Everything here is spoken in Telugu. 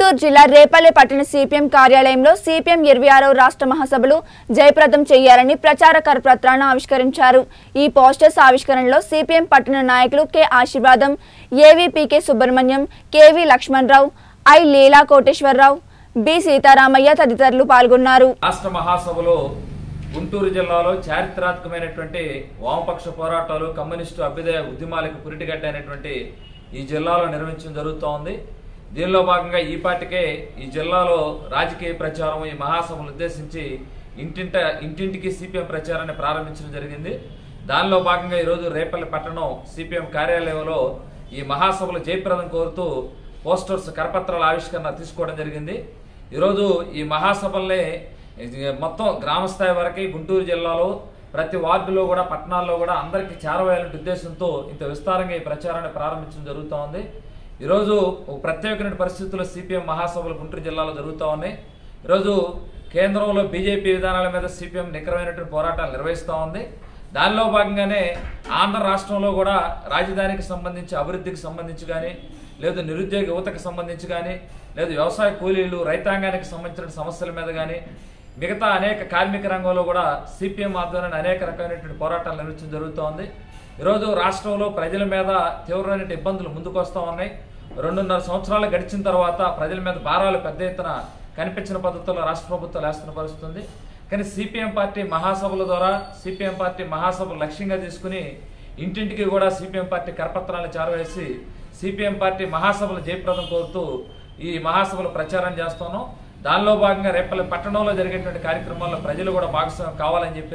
గుంటూరు జిల్లా రేపల్లె పట్టణ సిపిఎం కార్యాలయంలో సిపిఎం ఇరవై ఆరవ రాష్ట్ర మహాసభలు జయప్రదం చేయాలని ప్రచార కరపత్రాలను ఆవిష్కరించారు ఈ పోస్టర్స్ ఆవిష్కరణలో సిపిఎం పట్టణ నాయకులు K Ashirvadam AVPK Subrahmanyam KV Lakshmanarao I Leela Koteswararao B Seetharamaiah తదితరులు పాల్గొన్నారు రాష్ట్ర మహాసభలో గుంటూరు జిల్లాలో చారిత్రాత్మకమైనటువంటి వామపక్ష పోరాటాలు కమ్యూనిస్టు అభ్యుదయ ఉద్యమాలకు పురిటిగట్టైనటువంటి ఈ జిల్లాలో నిర్వహించడం జరుగుతోంది దీనిలో భాగంగా ఈ పాటికే ఈ జిల్లాలో రాజకీయ ప్రచారం ఈ మహాసభను ఉద్దేశించి ఇంటింట ఇంటింటికి సిపిఎం ప్రచారాన్ని ప్రారంభించడం జరిగింది దానిలో భాగంగా ఈరోజు రేపల్లి పట్టణం సిపిఎం కార్యాలయంలో ఈ మహాసభలు జయప్రదం కోరుతూ పోస్టర్స్ కరపత్రాల ఆవిష్కరణ తీసుకోవడం జరిగింది ఈరోజు ఈ మహాసభల్ని ఇది మొత్తం గ్రామ స్థాయి వరకు గుంటూరు జిల్లాలో ప్రతి వార్డులో కూడా పట్టణాల్లో కూడా అందరికీ చేరవేయాలనే ఉద్దేశంతో ఇంత విస్తారంగా ఈ ప్రచారాన్ని ప్రారంభించడం జరుగుతూ ఉంది ఈరోజు ఒక ప్రత్యేకమైన పరిస్థితుల్లో సిపిఎం మహాసభలు గుంటూరు జిల్లాలో జరుగుతూ ఉన్నాయి ఈరోజు కేంద్రంలో బీజేపీ విధానాల మీద సిపిఎం నికరమైనటువంటి పోరాటాలు నిర్వహిస్తూ ఉంది దానిలో భాగంగానే ఆంధ్ర రాష్ట్రంలో కూడా రాజధానికి సంబంధించి అభివృద్ధికి సంబంధించి కానీ లేదు నిరుద్యోగ యువతకు సంబంధించి కానీ లేదు వ్యవసాయ కూలీలు రైతాంగానికి సంబంధించిన సమస్యల మీద కానీ మిగతా అనేక కార్మిక రంగంలో కూడా సిపిఎం ఆధ్వర్యంలో అనేక రకమైనటువంటి పోరాటాలు నిర్వహించడం జరుగుతోంది ఈరోజు రాష్ట్రంలో ప్రజల మీద తీవ్రమైన ఇబ్బందులు ముందుకు వస్తూ ఉన్నాయి రెండున్నర సంవత్సరాలు గడిచిన తర్వాత ప్రజల మీద భారాలు పెద్ద ఎత్తున కనిపించిన పద్ధతుల్లో రాష్ట్ర ప్రభుత్వాలు వేస్తున్న పరిస్థితి ఉంది కానీ సిపిఎం పార్టీ మహాసభల ద్వారా సిపిఎం పార్టీ మహాసభలు లక్ష్యంగా తీసుకుని ఇంటింటికి కూడా సిపిఎం పార్టీ కరపత్రాలను చేరవేసి సిపిఎం పార్టీ మహాసభలు జయప్రదం కోరుతూ ఈ మహాసభలు ప్రచారం చేస్తున్నాం దానిలో భాగంగా రేపల్లి పట్టణంలో జరిగేటువంటి కార్యక్రమాల్లో ప్రజలు కూడా భాగస్వామ్యం కావాలని చెప్పి